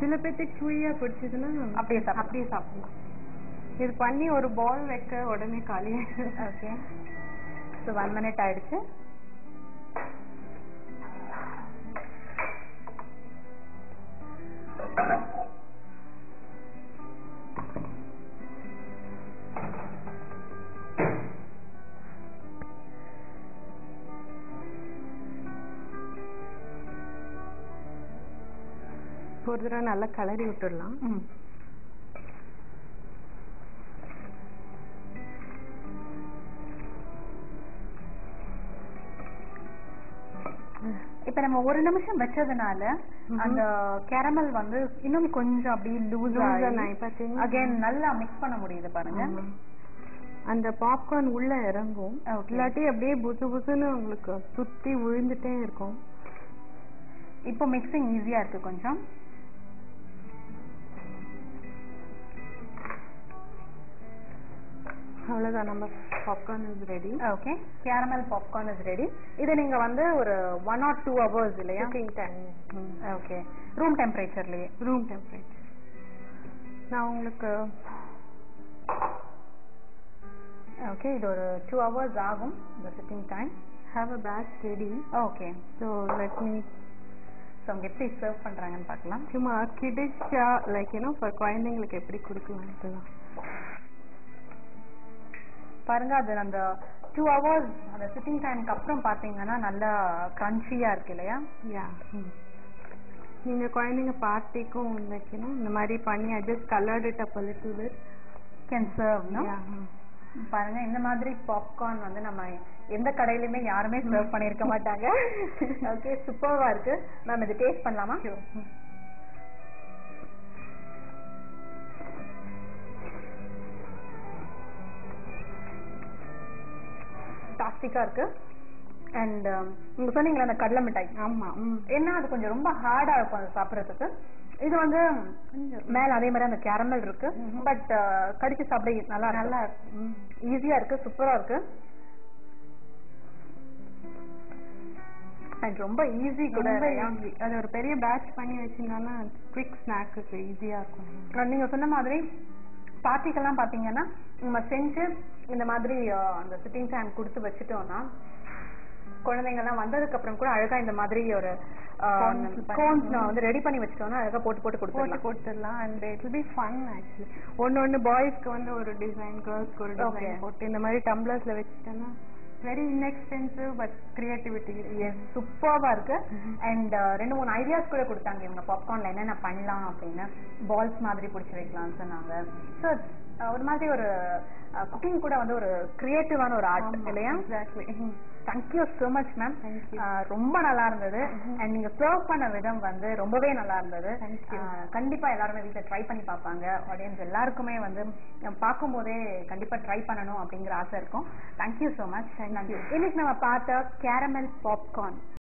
சில பேத்துக்கு சுழியா பிடிச்சதுன்னா அப்படியே சாப்பிடலாம். அப்படியே சாப்பிடலாம் இது பண்ணி ஒரு பால் வைக்க உடனே காலியாயிடும் ஓகே ஸோ ஒன் மினிட் ஆயிடுச்சு ஒரு தடவை நல்லா கிளறி விட்டுடலாம் ம் இப்ப நம்ம ஒரு நிமிஷம் வச்சதுனால ம்ஹும். அந்த கேரமல் வந்து இன்னும் கொஞ்சம் அப்படியே லூஸ் Loosen ஆகி பாத்தீங்கன்னா- அகைன் நல்லா மிக்ஸ் பண்ண முடியுது பாருங்க ஆமா. அந்த பாப்கார்ன் உள்ள இறங்கும் Okay. இல்லாட்டி அப்படியே புசு புசுன்னு உங்களுக்கு சுத்தி விழுந்துட்டே இருக்கும் இப்போ மிக்சிங் ஈஸியா இருக்கு கொஞ்சம் அவ்வளவுதான் நம்ம popcorn is ready okay caramel popcorn is ready இது நீங்க வந்து ஒரு ஒன் ஆர் டூ ஹவர்ஸ் இல்லையா குக்கிங் டைம் ஓகே ரூம் டெம்பரேச்சர்லயே ரூம் டெம்பரேச்சர் நான் உங்களுக்கு ஓகே இது ஒரு டூ ஹவர்ஸ் ஆகும் இந்த sitting time have a batch ready okay so let me so அவங்க எப்படி சர்வ் பண்றாங்கன்னு பார்க்கலாம் சும்மா கிடிச்சா லைக் யூனோ ஃபார் குழந்தைங்களுக்கு எப்படி கொடுக்கலாம் இதெல்லாம் பாருங்க அது அந்த டூ ஹவர்ஸ் அந்த சிட்டிங் டைம்க்கு அப்புறம் பாத்தீங்கன்னா நல்லா கிரன்ச்சியா இருக்கு இல்லையா யா நீங்க குழந்தைங்க பார்ட்டிக்கும் வைக்கணும் இந்த மாதிரி பண்ணி I just coloured it up little bit can serve பாருங்க இந்த மாதிரி பாப்கார்ன் வந்து நம்ம எந்த கடையிலுமே யாருமே சர்வ் பண்ணியிருக்க மாட்டாங்க ஓகே சூப்பர்வா இருக்கு மேம் இது டேஸ்ட் பண்ணலாமா டாஸ்டிக்கா இருக்கு அண்ட் நீங்க சொன்னீங்களா அந்த கடலை மிட்டாய் ஆமா ம் ஏன்னா அது கொஞ்சம் ரொம்ப ஹார்டா இருக்கும் அது சாப்பிடுறதுக்கு இது வந்து மேல அதே மாதிரி அந்த கேரமல் இருக்கு பட் கடிச்சு சாப்பிட நல்லா நல்லா ஈஸியா இருக்கு சூப்பரா இருக்கு அண்ட் ரொம்ப ஈஸி கூட ரொம்ப இல்லையா? easy. அது ஒரு பெரிய பேட்ச் பண்ணி வச்சிருந்தோம்னா குவிக் ஸ்நாக்குக்கு ஈஸியா இருக்கும் அஹ் நீங்க சொன்ன மாதிரி பார்ட்டிக்கெல்லாம் பாத்தீங்கன்னா நம்ம செஞ்சு இந்த மாதிரி அஹ், அந்த சிட்டிங் டைம் கொடுத்து வச்சுட்டோம்னா குழந்தைங்க எல்லாம் வந்ததுக்கு அப்புறம் கூட அழகா இந்த மாதிரி ஒரு Cones பண்ணி- கோன்ஸ் வந்து ரெடி பண்ணி வச்சிட்டோம்னா அழகா போட்டு போட்டு போட்டு கொடுத்துடலாம் கொடுத்துடலாம் and it will be fun actually ஒன்னு ஒன்னு பாய்ஸ்க்கு வந்து ஒரு டிசைன் கேர்ள்ஸ்க்கு ஒரு Okay. டிசைன் போட்டு இந்த மாதிரி டம்ளர்ஸ்ல வச்சுட்டோம்னா வெரி இன்எக்ஸ்பென்சிவ் பட் கிரியேட்டிவிட்டி சூப்பர்வா இருக்கு Mhm. அண்ட் ரெண்டு மூணு ஐடியாஸ் கூட கொடுத்தாங்க இவங்க பாப்கார்ன்ல என்னென்ன பண்ணலாம் அப்படின்னு பால்ஸ் மாதிரி பிடிச்சி வைக்கலாம்னு சொன்னாங்க ஸோ ஒரு மாதிரி ஒரு குக்கிங் கூட வந்து ஒரு கிரியேட்டிவான ஒரு ஆர்ட் இல்லையா exactly thank you so much ma'am Thank you. ரொம்ப நல்லா இருந்தது Mhm. அண்ட் நீங்க சர்வ் பண்ண விதம் வந்து ரொம்பவே நல்லா இருந்தது Thank you. ஆஹ் கண்டிப்பா எல்லாருமே வீட்டில் ட்ரை பண்ணி பார்ப்பாங்க ஆடியன்ஸ் எல்லாருக்குமே வந்து நம்ம பார்க்கும்போதே கண்டிப்பா ட்ரை பண்ணணும் அப்படிங்கிற ஆசை இருக்கும் தேங்க்யூ ஸோ மச் இன்னைக்கு நம்ம பார்த்த கேரமல் பாப்கார்ன்